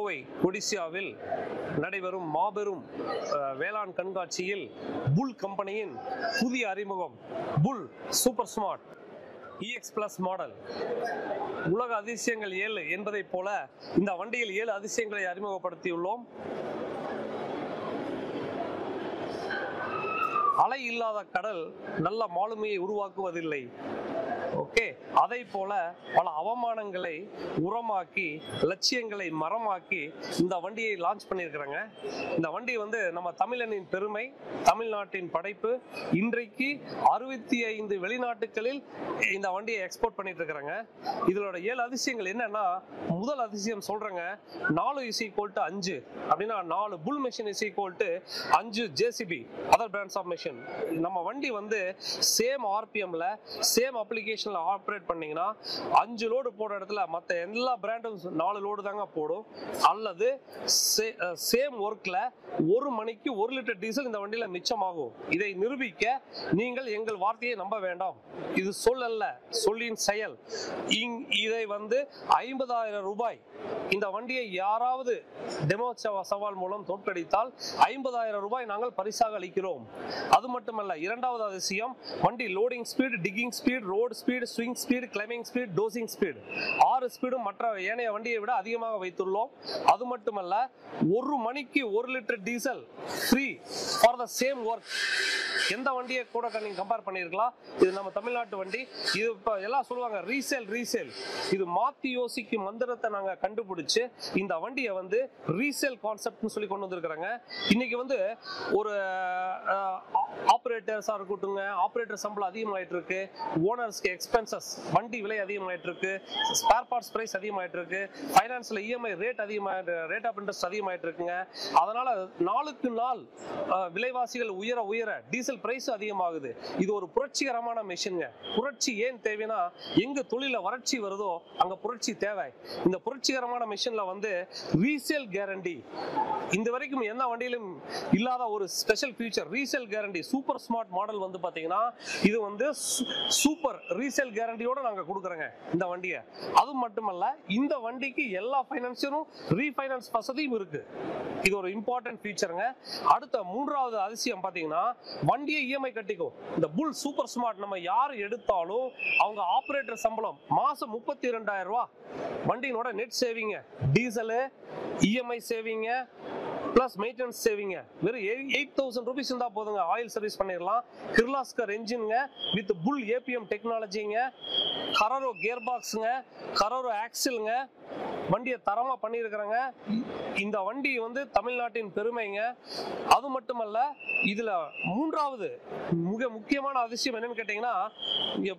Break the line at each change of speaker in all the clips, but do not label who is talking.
கோவை ஒடிசியாவில் நடைபெறும் மாபெரும் அஹ், வேளாண் கண்காட்சியில் புல் கம்பெனியின் புதிய அறிமுகம் Bull super smart EX plus model உலக அதிசயங்கள் ஏழு என்பதைப் போல இந்த வண்டியில் ஏழு அதிசயங்களை அறிமுகப்படுத்தியுள்ளோம் அலை இல்லாத கடல் நல்ல மாலுமியை உருவாக்குவதில்லை ஓகே அதை போல பல அவமானங்களை உரமாக்கி லட்சியங்களை மரமாக்கி இந்த வண்டியை லான்ச் பண்ணியிருக்கிறாங்க இந்த வண்டி வந்து நம்ம தமிழனின் பெருமை தமிழ்நாட்டின் படைப்பு இன்றைக்கு அறுபத்தி ஐந்து வெளிநாட்டுகளில் இந்த வண்டியை எக்ஸ்போர்ட் பண்ணிட்டு இருக்கிறாங்க இதோட ஏழு அதிசயங்கள் என்னன்னா முதல் அதிசயம் சொல்றேங்க நாலு இஸ் ஈக்குவல் டு அஞ்சு அப்படின்னா நாலு Bull machine is equal to அஞ்சு JCB other brands of machine நம்ம வண்டி வந்து சேம் ஆர்பிஎம்ல சேம் அப்ளிகேஷன்ல ஆப்ரேட் பண்ணீங்கன்னா அஞ்சு லோடு போடுற இடத்துல மற்ற எல்லா பிராண்டும் நாலு லோடு தாங்க போடும் அல்லது சேம் ஒர்க்ல ஒரு மணிக்கு ஒரு லிட்டர் டீசல் இந்த வண்டியில மிச்சமாகும் இதை நிரூபிக்க நீங்கள் எங்கள் வார்த்தையை நம்ப வேண்டாம் இது சொல் அல்ல சொல்லின் செயல் இங் இதை வந்து ஐம்பதாயிரம் ரூபாய் இந்த வண்டியை யாராவது டெமோ சவால் மூலம் தோற்கடித்தால் ஐம்பதாயிரம் ரூபாய் நாங்கள் பரிசாக அளிக்கிறோம் அது மட்டுமல்ல இரண்டாவது அதிசயம் வண்டி loading speed digging speed road speed swing speed climbing speed dozing speed ஆறு ஸ்பீடும் மற்ற ஏனைய வண்டியை விட அதிகமாக வைத்துள்ளோம் அது மட்டுமல்ல ஒரு மணிக்கு ஒரு litre diesel free for the same work எந்த வண்டியை கூட நீங்க கம்பேர் பண்ணிருக்கலாம் இது நம்ம தமிழ்நாட்டு வண்டி இது இப்ப எல்லாம் சொல்லுவாங்க ரீசேல் ரீசேல் இது மாத்தி யோசிக்கும் மந்திரத்தை நாங்க கண்டுபிடிச்சு இந்த வண்டியை வந்து ரீசேல் கான்செப்ட்னு சொல்லி கொண்டு வந்திருக்கிறாங்க இன்னைக்கு வந்து ஒரு ஆப்ரேட்டர்ஸா இருக்கட்டுங்க ஆப்ரேட்டர் சம்பளம் அதிகமாயிட்டு இருக்கு ஓனர்ஸ்க்கு எக்ஸ்பென்சஸ் வண்டி விலை அதிகமாயிட்டு இருக்கு ஸ்பேர் பார்ட்ஸ் பிரைஸ் அதிகமாயிட்டு இருக்கு ஃபைனான்ஸ்ல இஎம்ஐ ரேட் அதிகமாயிட்டு ரேட் ஆஃப் இன்ட்ரெஸ்ட் அதிகமாயிட்டு இருக்குங்க அதனால நாளுக்கு நாள் அஹ், விலைவாசிகள் உயர உயர டீசல் பிரைஸ் அதிகமாகுது இது ஒரு புரட்சிகரமான மிஷின்ங்க புரட்சி ஏன் தேவைன்னா எங்க தொழில வறட்சி வருதோ அங்க புரட்சி தேவை இந்த புரட்சிகரமான மிஷின்ல வந்து ரீசேல் கேரண்டி இந்த வரைக்கும் எந்த வண்டியிலும் இல்லாத ஒரு special feature resale guarantee super smart model வந்து பாத்தீங்கன்னா இது வந்து சூப்பர் ரீசேல் கேரண்டியோட நாங்க கொடுக்குறோங்க இந்த வண்டியை அது மட்டுமல்ல இந்த வண்டிக்கு எல்லா ஃபைனான்சியரும் ரீஃபைனான்ஸ் வசதியும் இருக்கு இது ஒரு இம்பார்ட்டன்ட் ஃபீச்சருங்க அடுத்த மூன்றாவது அதிசயம் பாத்தீங்கன்னா வண்டியை இஎம்ஐ கட்டிக்கும் இந்த புல் சூப்பர் ஸ்மார்ட் நம்ம யார் எடுத்தாலும் அவங்க ஆபரேட்டர் சம்பளம் மாசம் முப்பத்தி ரெண்டாயிரம் ரூபாய் வண்டியினோட நெட் சேவிங்க டீசலு இஎம்ஐ சேவிங்க பிளஸ் மெயின்டெனன்ஸ் சேவிங்க வெறும் எயிட் தௌசண்ட் ருபீஸ் இருந்தா போதுங்க ஆயில் சர்வீஸ் பண்ணிடலாம் கிர்லாஸ்கர் என்ஜின்ங்க வித் புல் ஏபிஎம் டெக்னாலஜிங்க கரரோ கியர் பாக்ஸுங்க கரரோ ஆக்சிலுங்க வண்டியை தரமா பண்ணியிருக்கிறாங்க இந்த வண்டி வந்து தமிழ்நாட்டின் பெருமைங்க அது மட்டுமல்ல இதுல மூன்றாவது மிக முக்கியமான அதிசயம் என்னன்னு கேட்டீங்கன்னா இங்க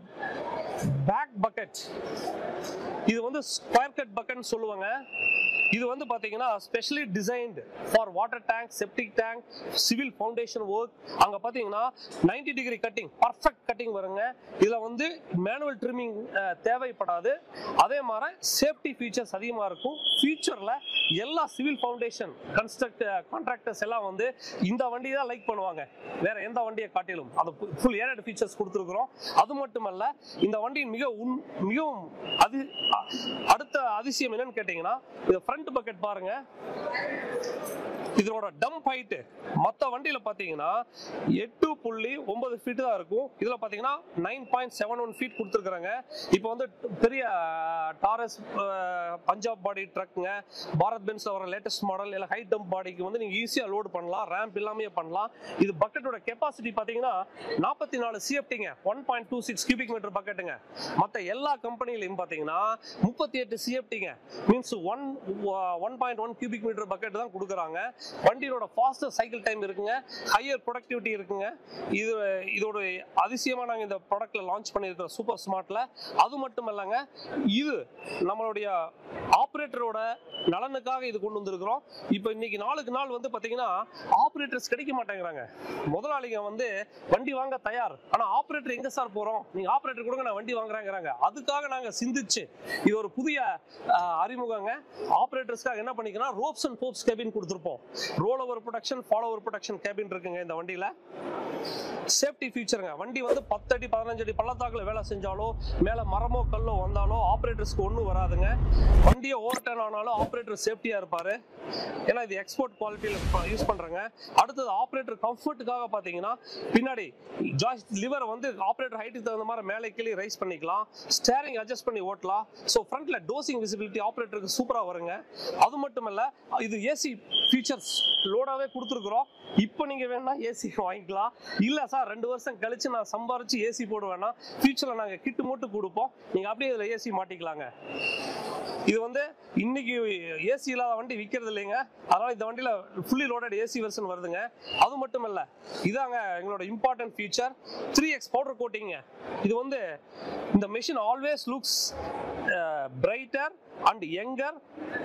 பேக் பக்கெட் இது வந்து ஸ்கொயர் கட் பக்கெட்னு சொல்லுவாங்க இது வந்து பாத்தீங்கன்னா specially designed for water tank septic tank civil foundation work அங்க பாத்தீங்கன்னா 90 டிகிரி கட்டிங் பர்ஃபெக்ட் கட்டிங் வருங்க இதுல வந்து மேனுவல் ட்ரிம்மிங் தேவைப்படாது அதே மாதிரி சேஃப்டி ஃபீச்சர்ஸ் அதிகமா இருக்கும் ஃபியூச்சர்ல எல்லா சிவில் ஃபவுண்டேஷன் கன்ஸ்ட்ரக்ட் கான்ட்ராக்டர்ஸ் எல்லாம் வந்து இந்த வண்டி தான் லைக் பண்ணுவாங்க வேற எந்த வண்டியை காட்டிலும் அது ஃபுல் ஏரட் ஃபீச்சர்ஸ் கொடுத்துருக்குறோம் அது மட்டுமல்ல இந்த வண்டியின் மிக உன் மிகவும் அது அ- அடுத்த அதிசயம் என்னன்னு கேட்டீங்கன்னா இது ஃப்ரண்ட் பக்கெட் பாருங்க இதனோட டம்ப் ஹைட் மற்ற வண்டியில பாத்தீங்கன்னா எட்டு புள்ளி ஒன்பது ஃபீட் தான் இருக்கும் இதுல பாத்தீங்கன்னா nine point seven one feet கொடுத்துருக்காங்க இப்போ வந்து பெரிய டாரஸ் பஞ்சாப் பாடி ட்ரக்குங்க பாரத் பென்ஸ்ல வர லேட்டஸ்ட் மாடல் இல்ல ஹை டம்ப் பாடிக்கு வந்து நீங்க ஈஸியா லோடு பண்ணலாம் ரேம்ப் இல்லாமயே பண்ணலாம் இது பக்கெட்டோட கெப்பாசிட்டி பாத்தீங்கன்னா நாற்பத்தி நாலு சிஎஃப்டிங்க one point two six cubic metre பக்கெட்டுங்க மற்ற எல்லா கம்பெனிலையும் பாத்தீங்கன்னா முப்பத்தி எட்டு சிஎஃப்டிங்க means one one point one cubic metre bucket தான் கொடுக்குறாங்க வண்டியோட ஃபாஸ்டர் சைக்கிள் டைம் இருக்குங்க ஹையர் ப்ரொடக்டிவிட்டி இருக்குங்க இது இதோட அதிசயமா நாங்க இந்த ப்ராடக்ட்ல லான்ச் பண்ணியிருக்கிற சூப்பர் ஸ்மார்ட்ல அது மட்டும் இல்லைங்க இது நம்மளுடைய ஆப்ரேட்டரோட நலனுக்காக இது கொண்டு வந்திருக்கிறோம் இப்போ இன்னைக்கு நாளுக்கு நாள் வந்து பாத்தீங்கன்னா ஆப்ரேட்டர்ஸ் கிடைக்க மாட்டேங்கிறாங்க முதலாளிங்க வந்து வண்டி வாங்க தயார் ஆனா ஆப்ரேட்டர் எங்க சார் போறோம் நீங்க ஆப்ரேட்டர் கொடுங்க நான் வண்டி வாங்குறேங்கிறாங்க அதுக்காக நாங்க சிந்திச்சு இது ஒரு புதிய ஆஹ், அறிமுகங்க ஆப்ரேட்டர்ஸ்க்காக என்ன பண்ணிக்கலாம் ரோப்ஸ் அண்ட் போப்ஸ் கேபின் கொடுத்துருப்போம் roll over protection follow over protection cabin இருக்குங்க இந்த வண்டியில சேஃப்டி ஃபீச்சருங்க வண்டி வந்து பத்து அடி பதினஞ்சு அடி பள்ளத்தாக்குல வேலை செஞ்சாலோ மேல மரமோ கல்லோ வந்தாலோ ஆப்ரேட்டர்ஸ்க்கு ஒன்றும் வராதுங்க வண்டியை ஓவர் டர்ன் ஆனாலும் ஆப்ரேட்டர் சேஃப்டியா இருப்பாரு ஏன்னா இது எக்ஸ்போர்ட் குவாலிட்டியில் யூஸ் பண்றாங்க அடுத்தது ஆப்ரேட்டர் கம்ஃபர்ட்டுக்காக பாத்தீங்கன்னா பின்னாடி ஜாய்ஸ் லிவரை வந்து ஆப்ரேட்டர் ஹைட்டுக்கு தகுந்த மாதிரி மேலே கீழே ரைஸ் பண்ணிக்கலாம் ஸ்டேரிங் அட்ஜஸ்ட் பண்ணி ஓட்டலாம் ஸோ ஃப்ரண்ட்ல டோசிங் விசிபிலிட்டி ஆப்ரேட்டருக்கு சூப்பரா வருங்க அது மட்டும் இல்ல இது ஏசி ஃபீச்சர்ஸ் லோடாவே கொடுத்துருக்குறோம் இப்போ நீங்க வேணா ஏசி வாங்கிக்கலாம் இல்ல சார் ரெண்டு வருஷம் கழிச்சு நான் சம்பாரிச்சு ஏசி போடுவேன்னா ஃபியூச்சர்ல நாங்க கிட்டு மட்டும் கொடுப்போம் நீங்க அப்படியே இதுல ஏசி மாட்டிக்கலாங்க இது வந்து இன்னைக்கு ஏசி இல்லாத வண்டி விற்கிறது இல்லைங்க அதனால இந்த வண்டியில ஃபுல்லி லோடட் ஏசி வெர்ஷன் வருதுங்க அது மட்டும் இல்ல இதாங்க எங்களோட important feature three X powder கோட்டிங்க இது வந்து இந்த machine always looks brighter and younger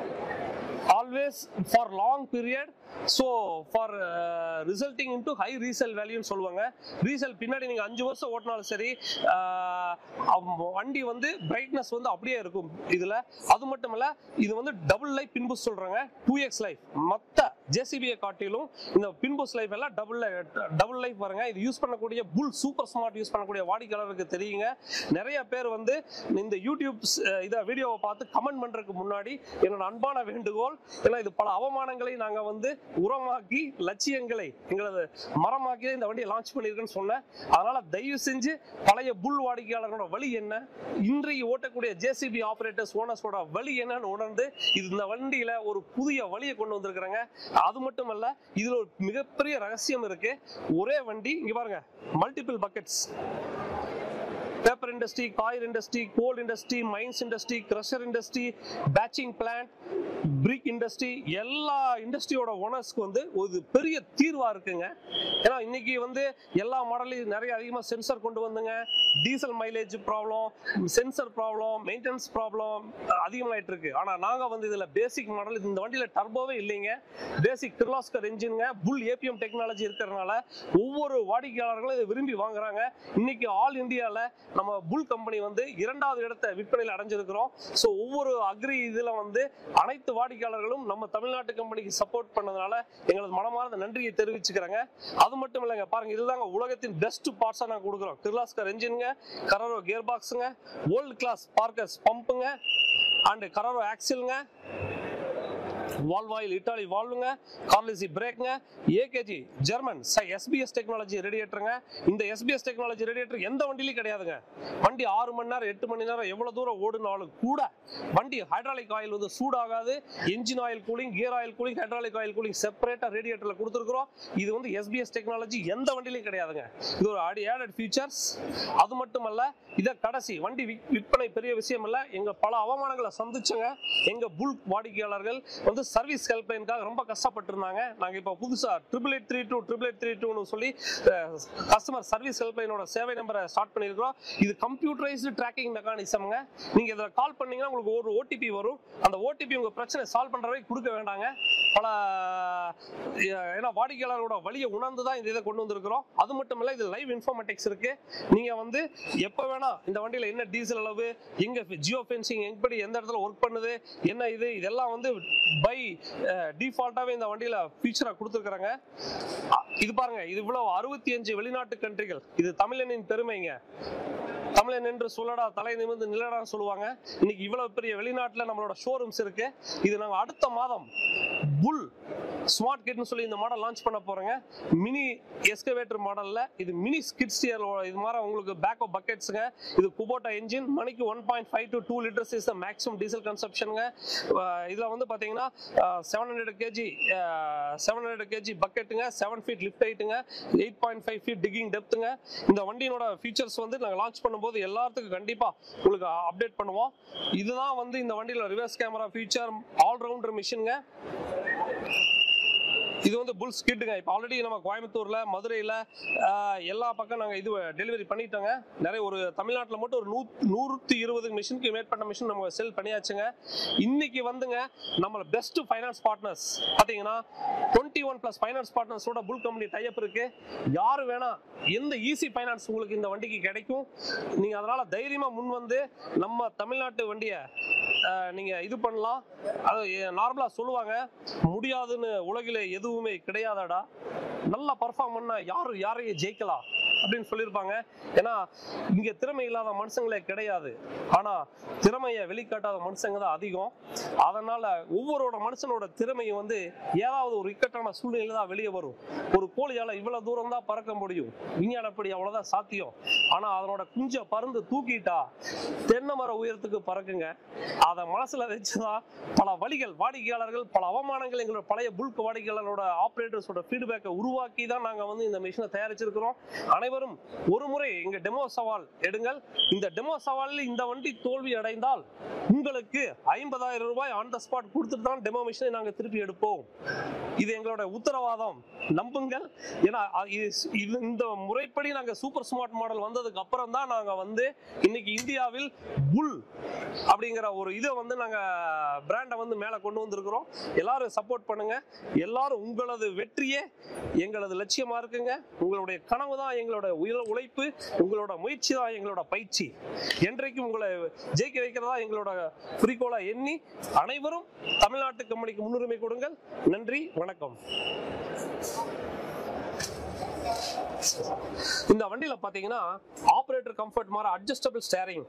always for long period so far resulting into high resale வேல்யூன்னு சொல்லுவாங்க ரீசேல் பின்னாடி நீங்கள் அஞ்சு வருஷம் ஓட்டினாலும் சரி ஆஹ், அம்- வண்டி வந்து பிரைட்னஸ் வந்து அப்படியே இருக்கும் இதில் அது மட்டும் இல்ல இது வந்து டபுள் லைஃப் பின்புஸ் சொல்கிறாங்க டூ எக்ஸ் லைஃப் மற்ற ஜேசிபியை காட்டிலும் இந்த பின்புஸ் லைஃப் எல்லாம் டபுள் டபுள் லைஃப் வருங்க இது யூஸ் பண்ணக்கூடிய புல் சூப்பர் ஸ்மார்ட் யூஸ் பண்ணக்கூடிய வாடிக்கையாளருக்கு தெரியுங்க நிறைய பேர் வந்து இந்த யூடியூப் இதை வீடியோவை பார்த்து கமெண்ட் பண்றதுக்கு முன்னாடி என்னோட அன்பான வேண்டுகோள் ஏன்னா இது பல அவமானங்களை நாங்க வந்து உரமாக்கி லட்சியங்களை எங்களது மரமாக்கி இந்த வண்டியை லான்ச் பண்ணியிருக்கேன்னு சொன்னேன் அதனால தயவு செஞ்சு பழைய புல் வாடிக்கையாளர்களோட வழி என்ன இன்றைக்கு ஓட்டக்கூடிய ஜேசிபி ஆபரேட்டர்ஸ் ஓனர்ஸோட வழி என்னன்னு உணர்ந்து இது இந்த வண்டியில ஒரு புதிய வழியை கொண்டு வந்திருக்கிறாங்க அது மட்டும் அல்ல இதுல ஒரு மிகப்பெரிய ரகசியம் இருக்கு ஒரே வண்டி இங்க பாருங்க multiple buckets paper industry coil industry coal industry mines industry crusher industry batching plant brick industry எல்லா இண்டஸ்ட்ரியோட ஓனர்ஸ்க்கு வந்து ஒரு பெரிய தீர்வா இருக்குங்க ஏன்னா இன்னைக்கு வந்து எல்லா மாடலையும் நிறைய அதிகமாக சென்சர் கொண்டு வந்துங்க diesel mileage problem sensor problem maintenance problem அதிகமாயிட்டு இருக்கு ஆனா நாங்க வந்து இதுல பேசிக் மாடல் இந்த வண்டியில டர்போவே இல்லைங்க பேசிக் கிர்லாஸ்கர் என்ஜின்ங்க புல் ஏபிஎம் டெக்னாலஜி இருக்கிறதுனால ஒவ்வொரு வாடிக்கையாளர்களும் இதை விரும்பி வாங்குறாங்க இன்னைக்கு ஆல் இந்தியால நம்ம புல் கம்பெனி வந்து இரண்டாவது இடத்தை விற்பனையில் அடைஞ்சிருக்கிறோம் ஸோ ஒவ்வொரு அக்ரி இதுல வந்து அனைத்து வாடிக்கையாளர்களும் நம்ம தமிழ்நாட்டு கம்பெனிக்கு சப்போர்ட் பண்ணதுனால எங்களது மனமார்ந்த நன்றியை தெரிவிச்சுக்கிறேங்க அது மட்டும் இல்லைங்க பாருங்க இதுதாங்க உலகத்தின் பெஸ்ட் பார்ட்ஸா நாங்க கொடுக்குறோம் கிர்லாஸ்கர் என்ஜின்ங்க கரரோ கியர் பாக்ஸுங்க வேர்ல்ட் கிளாஸ் பார்க்கர்ஸ் பம்புங்க அண்ட் கரரோ ஆக்சிலுங்க வால்வாயில் இட்டாலி வால்வுங்க கார்லிசி பிரேக்குங்க ஏகேஜி ஜெர்மன் எஸ்பிஎஸ் டெக்னாலஜி ரேடியேட்டருங்க இந்த எஸ்பிஎஸ் டெக்னாலஜி ரேடியேட்டர் எந்த வண்டியிலும் கிடையாதுங்க வண்டி ஆறு மணி நேரம் எட்டு மணி நேரம் எவ்வளவு தூரம் ஓடுனாலும் கூட வண்டி ஹைட்ராலிக் ஆயில் வந்து சூடாகாது engine oil cooling gear oil cooling hydraulic oil cooling செப்பரேட்டா ரேடியேட்டர்ல கொடுத்துருக்கிறோம் இது வந்து எஸ்பிஎஸ் டெக்னாலஜி எந்த வண்டியிலும் கிடையாதுங்க இது ஒரு அடி ஆடட் ஃபீச்சர்ஸ் அது மட்டுமல்ல இத கடைசி வண்டி விற்- விற்பனை பெரிய விஷயம் இல்ல எங்க பல அவமானங்களை சந்திச்சங்க எங்க புல் வாடிக்கையாளர்கள் வந்து சர்வீஸ் ஹெல்ப்லைனுக்காக ரொம்ப கஷ்டப்பட்டு இருந்தாங்க நாங்க இப்ப புதுசா triple eight three two triple eight three டூன்னு சொல்லி கஸ்டமர் சர்வீஸ் ஹெல்ப்லைனோட சேவை நம்பரை ஸ்டார்ட் பண்ணியிருக்கிறோம் இது கம்ப்யூட்டரைஸ்டு ட்ராக்கிங் மெக்கானிசம்ங்க நீங்க இதில் கால் பண்ணீங்கன்னா உங்களுக்கு ஒரு ஓடிபி வரும் அந்த ஓடிபி உங்க பிரச்சனை சால்வ் பண்ற வரைக்கும் கொடுக்க வேண்டாங்க பல அஹ், ஏன்னா வாடிக்கையாளரோட வழியை உணர்ந்து தான் இந்த இதை கொண்டு வந்திருக்கிறோம் அது மட்டும் இல்ல இது லைவ் இன்ஃபர்மேட்டிக்ஸ் இருக்கு நீங்க வந்து எப்ப வேணா இந்த வண்டியில என்ன டீசல் அளவு எங்க ஜியோ ஃபென்சிங் எப்படி எந்த இடத்துல ஒர்க் பண்ணுது என்ன இது இதெல்லாம் வந்து பை டிஃபால்ட்டாவே இந்த வண்டியில ஃபீச்சரா கொடுத்துருக்காங்க இது பாருங்க இது இவ்வளவு அறுபத்தி அஞ்சு வெளிநாட்டு கண்ட்ரிகள் இது தமிழனின் பெருமைங்க தமிழன் என்று சொல்லடா தலை நிமிர்ந்து நிலடான்னு சொல்லுவாங்க இன்னைக்கு இவ்வளவு பெரிய வெளிநாட்டுல நம்மளோட ஷோரூம்ஸ் இருக்கு இது நாங்க அடுத்த மாதம் புல் ஸ்மார்ட் கிட்னு சொல்லி இந்த மாடல் லான்ச் பண்ண போறோங்க மினி எஸ்கவேட்டர் மாடல்ல இது மினி ஸ்கிட் ஸ்டியர் இது மாதிரி உங்களுக்கு பேக் ஆஃப் பக்கெட்ஸுங்க இது குபோட்டா என்ஜின் மணிக்கு one point five to two litres is the maximum diesel கன்சப்ஷனுங்க இதுல வந்து பாத்தீங்கன்னா seven hundred KG seven hundred KG பக்கெட்டுங்க செவன் ஃபீட் லிஃப்ட் ஹைட்டுங்க eight point five feet digging டெப்த்துங்க இந்த வண்டியினோட ஃபீச்சர்ஸ் வந்து நாங்கள் லான்ச் பண்ணும்போது எல்லாத்துக்கும் கண்டிப்பா உங்களுக்கு அப்டேட் பண்ணுவோம் இதுதான் வந்து இந்த வண்டியில ரிவர்ஸ் கேமரா ஃபீச்சர் ஆல்ரவுண்டர் மிஷினுங்க இது வந்து புல் ஸ்கிட்டுங்க இப்போ ஆல்ரெடி நம்ம கோயம்புத்தூர்ல மதுரையில ஆஹ், எல்லா பக்கம் நாங்கள் இது டெலிவரி பண்ணிட்டோங்க நிறைய ஒரு தமிழ்நாட்டில் மட்டும் ஒரு நூ நூற்றி இருபது மிஷினுக்கு மேற்பட்ட மிஷின் நம்ம செல் பண்ணியாச்சுங்க இன்னைக்கு வந்துங்க நம்மள பெஸ்ட் ஃபைனான்ஸ் பார்ட்னர்ஸ் பார்த்தீங்கன்னா டுவெண்ட்டி ஒன் ப்ளஸ் ஃபைனான்ஸ் பார்ட்னர்ஸோட புல் கம்பெனி டைப் இருக்கு யாரு வேணா எந்த ஈஸி ஃபைனான்ஸ் உங்களுக்கு இந்த வண்டிக்கு கிடைக்கும் நீங்க அதனால தைரியமா முன் வந்து நம்ம தமிழ்நாட்டு வண்டியை ஆஹ், நீங்க இது பண்ணலாம் அது நார்மலா சொல்லுவாங்க முடியாதுன்னு உலகில எதுவுமே கிடையாதாடா நல்லா பர்ஃபார்ம் பண்ண யாரு யாரையும் ஜெயிக்கலாம் அப்படின்னு சொல்லியிருப்பாங்க ஏன்னா இங்க திறமை இல்லாத மனுஷங்களே கிடையாது ஆனா திறமையை வெளிக்காட்டாத மனுஷங்க தான் அதிகம் அதனால ஒவ்வொருவரோட மனுஷனோட திறமையும் வந்து ஏதாவது ஒரு இக்கட்டான சூழ்நிலை தான் வெளியே வரும் ஒரு கோழியால இவ்வளவு தூரம் தான் பறக்க முடியும் விஞ்ஞானப்படி அவ்வளவுதான் சாத்தியம் ஆனா அதனோட குஞ்ச பருந்து தூக்கிட்டா தென்னை மர உயரத்துக்கு பறக்குங்க அதை மனசுல வச்சுதான் பல வழிகள் வாடிக்கையாளர்கள் பல அவமானங்கள் எங்களோட பழைய புல்க் வாடிக்கையாளரோட ஆபரேட்டர்ஸோட ஃபீட்பேக்கை உருவாக்கி தான் நாங்க வந்து இந்த மிஷினை தயாரிச்சிருக்கிறோம் அனைவரும் ஒரு முறை எங்க டெமோ சவால் எடுங்கள் இந்த டெமோ சவாலில் இந்த வண்டி தோல்வி அடைந்தால் உங்களுக்கு ஐம்பதாயிரம் ரூபாய் ஆன் த ஸ்பாட் கொடுத்துட்டு தான் டெமோ மிஷினை நாங்க திருப்பி எடுப்போம் இது எங்களோட உத்தரவாதம் நம்புங்கள் ஏன்னா அ- இது- இது இந்த முறைப்படி நாங்க சூப்பர் ஸ்மார்ட் மாடல் வந்ததுக்கு அப்புறம் தான் நாங்க வந்து இன்னைக்கு இந்தியாவில் புல் அப்படிங்கிற ஒரு இதை வந்து நாங்க பிராண்டை வந்து மேல கொண்டு வந்திருக்கிறோம் எல்லாரும் சப்போர்ட் பண்ணுங்க எல்லாரும் உங்களது வெற்றியே எங்களது லட்சியமா இருக்குங்க உங்களுடைய கனவு தான் எங்களோட உயிர் உழைப்பு உங்களோட முயற்சி தான் எங்களோட பயிற்சி என்றைக்கும் உங்களை ஜெயிக்க வைக்கிறதா எங்களோட குறிக்கோளா எண்ணி அனைவரும் தமிழ்நாட்டு கம்பெனிக்கு முன்னுரிமை கொடுங்கள் நன்றி வணக்கம் இந்த வண்டியில பாத்தீங்கன்னா ஆபரேட்டர் கம்ஃபர்ட் மாதிரி அட்ஜஸ்டபிள் ஸ்டேரிங்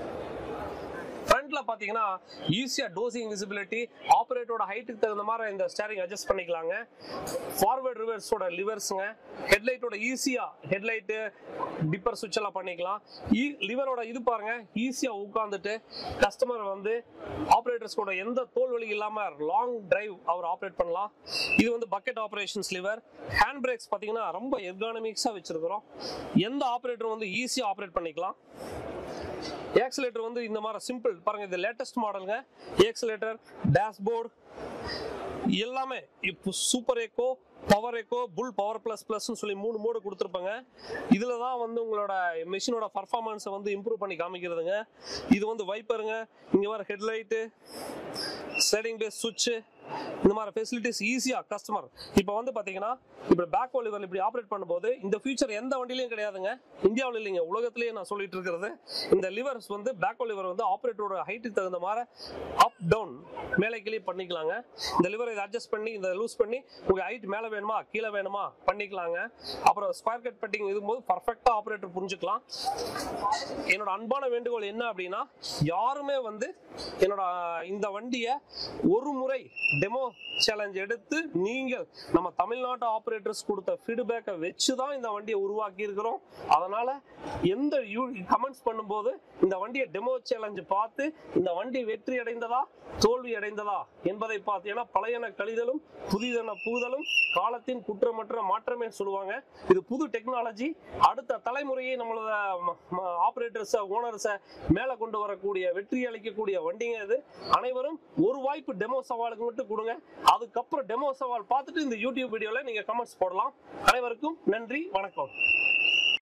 ஃப்ரண்ட்ல பாத்தீங்கன்னா ஈஸியா டோசிங் விசிபிலிட்டி ஆபரேட்டரோட ஹைட்டுக்கு தகுந்த மாதிரி இந்த ஸ்டேரிங் அட்ஜஸ்ட் பண்ணிக்கலாங்க ஃபார்வர்ட் ரிவர்ஸோட லிவர்ஸுங்க ஹெட்லைட்டோட ஈஸியா ஹெட்லைட்டு டிப்பர் சுவிட்ச் எல்லாம் பண்ணிக்கலாம் லிவரோட இது பாருங்க ஈஸியா உட்காந்துட்டு கஸ்டமர் வந்து ஆபரேட்டர்ஸ் கூட எந்த தோல் வலி இல்லாம லாங் டிரைவ் அவர் ஆப்ரேட் பண்ணலாம் இது வந்து bucket operations lever hand brakes பாத்தீங்கன்னா ரொம்ப எர்கானமிக்ஸா வச்சிருக்கிறோம் எந்த ஆபரேட்டர் வந்து ஈஸியா ஆப்ரேட் பண்ணிக்கலாம் ஏக்ஸலேட்டர் வந்து இந்த மாதிரி சிம்பிள் பாருங்க இது லேட்டஸ்ட் மாடலுங்க ஏக்ஸலேட்டர் டேஷ்போர்டு எல்லாமே இப்போ சூப்பர் ஏக்கோ பவர் ஏக்கோ புல் பவர் பிளஸ் பிளஸ்னு சொல்லி மூணு மோடு கொடுத்துருப்பாங்க இதில் தான் வந்து உங்களோட மெஷினோட பர்ஃபார்மன்ஸை வந்து இம்ப்ரூவ் பண்ணி காமிக்கிறதுங்க இது வந்து வைப்பருங்க இங்கே வர ஹெட்லைட்டு ஸ்லைடிங் பேஸ் சுவிட்சு இந்த மாதிரி ஃபெசிலிட்டிஸ் ஈஸியா கஸ்டமர் இப்போ வந்து பாத்தீங்கன்னா இப்போ பேக் லிவர் இப்படி ஆப்ரேட் பண்ணும்போது இந்த ஃபியூச்சர் எந்த வண்டிலையும் கிடையாதுங்க இந்தியாவில் இல்லைங்க உலகத்திலேயே நான் சொல்லிட்டு இருக்கிறது இந்த லிவர்ஸ் வந்து பேக் லிவர் வந்து ஆப்ரேட்டரோட ஹைட்டுக்கு தகுந்த மாதிரி அப் டவுன் மேலே கீழே பண்ணிக்கலாங்க இந்த லிவர் இதை அட்ஜஸ்ட் பண்ணி இந்த லூஸ் பண்ணி உங்க ஹைட் மேலே வேணுமா கீழே வேணுமா பண்ணிக்கலாங்க அப்புறம் ஸ்கொயர் கட் பட்டிங் இதும்போது பர்ஃபெக்டா ஆப்ரேட்டர் புரிஞ்சுக்கலாம் என்னோட அன்பான வேண்டுகோள் என்ன அப்படின்னா யாருமே வந்து என்னோட இந்த வண்டியை ஒரு முறை டெமோ சேலஞ்ச் எடுத்து நீங்கள் நம்ம தமிழ்நாட்டு ஆபரேட்டர்ஸ் கொடுத்த ஃபீட்பேக்கை வச்சு தான் இந்த வண்டியை உருவாக்கி இருக்கிறோம் அதனால எந்த கமெண்ட்ஸ் பண்ணும்போது இந்த வண்டியை டெமோ சேலஞ்ச் பார்த்து இந்த வண்டி வெற்றி அடைந்ததா தோல்வி அடைந்ததா என்பதை பார்த்து ஏன்னா பழையன கழிதலும் புதிதன புகுதலும் காலத்தின் குற்றமற்ற மாற்றமே சொல்லுவாங்க இது புது டெக்னாலஜி அடுத்த தலைமுறையை நம்மளோட ஆபரேட்டர்ஸை ஓனர்ஸை மேலே கொண்டு வரக்கூடிய வெற்றி அளிக்கக்கூடிய வண்டிங்க இது அனைவரும் ஒரு வாய்ப்பு டெமோ சவாலுக்கு மட்டும் கொடுங்க அதுக்கப்புறம் டெமோ சவால் பார்த்துட்டு இந்த யூடியூப் வீடியோல நீங்க கமெண்ட்ஸ் போடலாம் அனைவருக்கும் நன்றி வணக்கம்